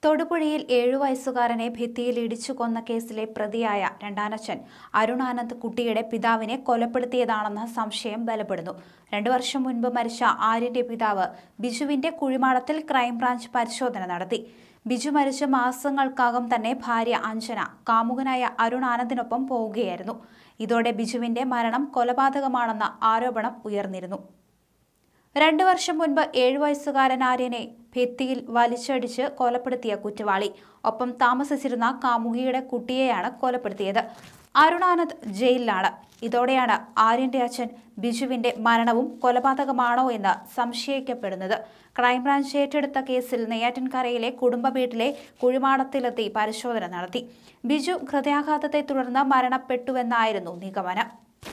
തൊടുപുഴയിൽ ഏഴു വയസ്സുകാരനെ ഭിത്തിയിൽ ഇടിച്ചു കൊന്ന കേസിലെ പ്രതിയായ രണ്ടാനച്ഛൻ അരുണാനന്ദ് കുട്ടിയുടെ പിതാവിനെ കൊലപ്പെടുത്തിയതാണെന്ന സംശയം ബലപ്പെടുന്നു രണ്ടു വർഷം മുൻപ് മരിച്ച ആര്യന്റെ പിതാവ് ബിജുവിന്റെ കുഴിമാടത്തിൽ ക്രൈംബ്രാഞ്ച് പരിശോധന നടത്തി ബിജു മരിച്ച മാസങ്ങൾക്കകം തന്നെ ഭാര്യ അഞ്ജന കാമുകനായ അരുൺ ആനന്ദിനൊപ്പം പോവുകയായിരുന്നു ഇതോടെ ബിജുവിന്റെ മരണം കൊലപാതകമാണെന്ന ആരോപണം ഉയർന്നിരുന്നു രണ്ടു വർഷം മുൻപ് ഏഴു വയസ്സുകാരൻ ആര്യനെ ഭിത്തിയിൽ വലിച്ചടിച്ച് കൊലപ്പെടുത്തിയ കുറ്റവാളി ഒപ്പം താമസിച്ചിരുന്ന കാമുകിയുടെ കുട്ടിയെയാണ് കൊലപ്പെടുത്തിയത് അരുണാനന്ദ് ജയിലിലാണ് ഇതോടെയാണ് ആര്യന്റെ അച്ഛൻ ബിജുവിന്റെ മരണവും കൊലപാതകമാണോ എന്ന് സംശയിക്കപ്പെടുന്നത് ക്രൈംബ്രാഞ്ച് ഏറ്റെടുത്ത കേസിൽ നെയ്യാറ്റിൻകരയിലെ കുടുംബ വീട്ടിലെ കുഴിമാടത്തിലെത്തി പരിശോധന നടത്തി ബിജു ഹൃദയാഘാതത്തെ തുടർന്ന് മരണപ്പെട്ടുവെന്നായിരുന്നു നിഗമനം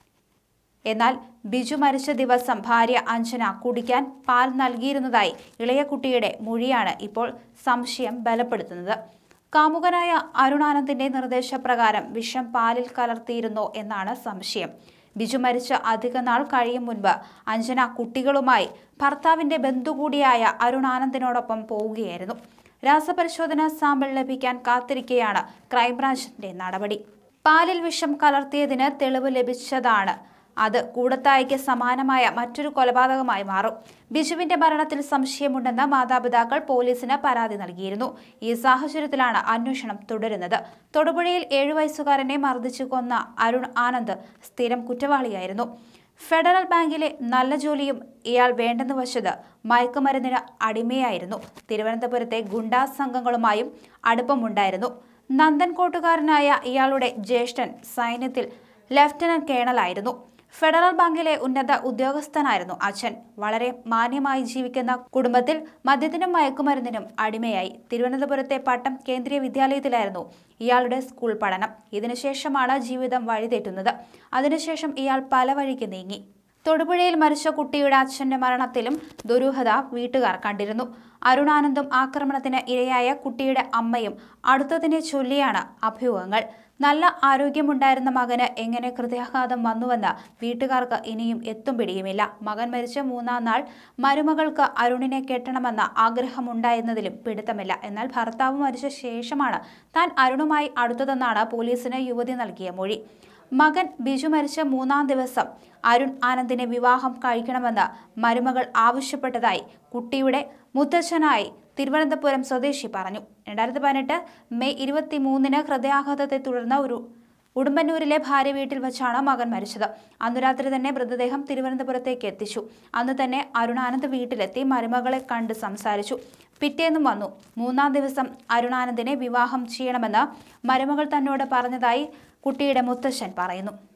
എന്നാൽ ബിജു മരിച്ച ദിവസം ഭാര്യ അഞ്ജന കുടിക്കാൻ പാൽ നൽകിയിരുന്നതായി ഇളയ കുട്ടിയുടെ മൊഴിയാണ് ഇപ്പോൾ സംശയം ബലപ്പെടുത്തുന്നത് കാമുകനായ അരുണാനന്ദിന്റെ നിർദ്ദേശപ്രകാരം വിഷം പാലിൽ കലർത്തിയിരുന്നോ എന്നാണ് സംശയം ബിജു മരിച്ച അധിക നാൾ കഴിയും മുൻപ് അഞ്ജന കുട്ടികളുമായി ഭർത്താവിന്റെ ബന്ധു കൂടിയായ അരുണാനന്ദിനോടൊപ്പം പോവുകയായിരുന്നു രാസപരിശോധന സാമ്പിൾ ലഭിക്കാൻ കാത്തിരിക്കെയാണ് ക്രൈംബ്രാഞ്ചിന്റെ നടപടി പാലിൽ വിഷം കലർത്തിയതിന് തെളിവ് ലഭിച്ചതാണ് അത് കൂടത്തായിക്ക് സമാനമായ മറ്റൊരു കൊലപാതകമായി മാറും ബിജുവിന്റെ മരണത്തിൽ സംശയമുണ്ടെന്ന് മാതാപിതാക്കൾ പോലീസിന് പരാതി നൽകിയിരുന്നു ഈ സാഹചര്യത്തിലാണ് അന്വേഷണം തുടരുന്നത് തൊടുപുഴയിൽ ഏഴു വയസ്സുകാരനെ മർദ്ദിച്ചു കൊന്ന അരുൺ ആനന്ദ് സ്ഥിരം കുറ്റവാളിയായിരുന്നു ഫെഡറൽ ബാങ്കിലെ നല്ല ജോലിയും ഇയാൾ വേണ്ടെന്ന് വച്ചത് മയക്കുമരുന്നിന് അടിമയായിരുന്നു തിരുവനന്തപുരത്തെ ഗുണ്ടാ സംഘങ്ങളുമായും അടുപ്പമുണ്ടായിരുന്നു നന്ദൻകോട്ടുകാരനായ ഇയാളുടെ ജ്യേഷ്ഠൻ സൈന്യത്തിൽ ലഫ്റ്റനന്റ് കേണലായിരുന്നു ഫെഡറൽ ബാങ്കിലെ ഉന്നത ഉദ്യോഗസ്ഥനായിരുന്നു അച്ഛൻ വളരെ മാന്യമായി ജീവിക്കുന്ന കുടുംബത്തിൽ മദ്യത്തിനും മയക്കുമരുന്നിനും അടിമയായി തിരുവനന്തപുരത്തെ പട്ടം കേന്ദ്രീയ വിദ്യാലയത്തിലായിരുന്നു ഇയാളുടെ സ്കൂൾ പഠനം ഇതിനുശേഷമാണ് ജീവിതം വഴിതെറ്റുന്നത് അതിനുശേഷം ഇയാൾ പല വഴിക്ക് നീങ്ങി തൊടുപുഴയിൽ മരിച്ച കുട്ടിയുടെ അച്ഛന്റെ മരണത്തിലും ദുരൂഹത വീട്ടുകാർ കണ്ടിരുന്നു അരുണാനന്ദും ആക്രമണത്തിന് ഇരയായ കുട്ടിയുടെ അമ്മയും അടുത്തതിനെ ചൊല്ലിയാണ് അഭ്യൂഹങ്ങൾ നല്ല ആരോഗ്യമുണ്ടായിരുന്ന മകന് എങ്ങനെ ഹൃദയാഘാതം വന്നുവെന്ന് വീട്ടുകാർക്ക് ഇനിയും എത്തും പിടിയുമില്ല മകൻ മരിച്ച മൂന്നാം നാൾ മരുമകൾക്ക് അരുണിനെ കെട്ടണമെന്ന ആഗ്രഹമുണ്ടായിരുന്നതിലും പിടുത്തമില്ല എന്നാൽ ഭർത്താവ് മരിച്ച ശേഷമാണ് താൻ അരുണുമായി അടുത്തതെന്നാണ് പോലീസിന് യുവതി നൽകിയ മൊഴി മകൻ ബിജു മരിച്ച മൂന്നാം ദിവസം അരുൺ ആനന്ദിനെ വിവാഹം കഴിക്കണമെന്ന് മരുമകൾ ആവശ്യപ്പെട്ടതായി കുട്ടിയുടെ മുത്തച്ഛനായി തിരുവനന്തപുരം സ്വദേശി പറഞ്ഞു രണ്ടായിരത്തി പതിനെട്ട് മെയ് ഇരുപത്തി മൂന്നിന് ഹൃദയാഘാതത്തെ തുടർന്ന് ഒരു ഉടുമ്പന്നൂരിലെ ഭാര്യ വീട്ടിൽ വെച്ചാണ് മകൻ മരിച്ചത് അന്നു രാത്രി തന്നെ മൃതദേഹം തിരുവനന്തപുരത്തേക്ക് എത്തിച്ചു അന്ന് തന്നെ അരുണാനന്ദ് വീട്ടിലെത്തി മരുമകളെ കണ്ട് സംസാരിച്ചു പിറ്റേന്നും വന്നു മൂന്നാം ദിവസം അരുണാനന്ദിനെ വിവാഹം ചെയ്യണമെന്ന് മരുമകൾ തന്നോട് പറഞ്ഞതായി കുട്ടിയുടെ മുത്തശ്ശൻ പറയുന്നു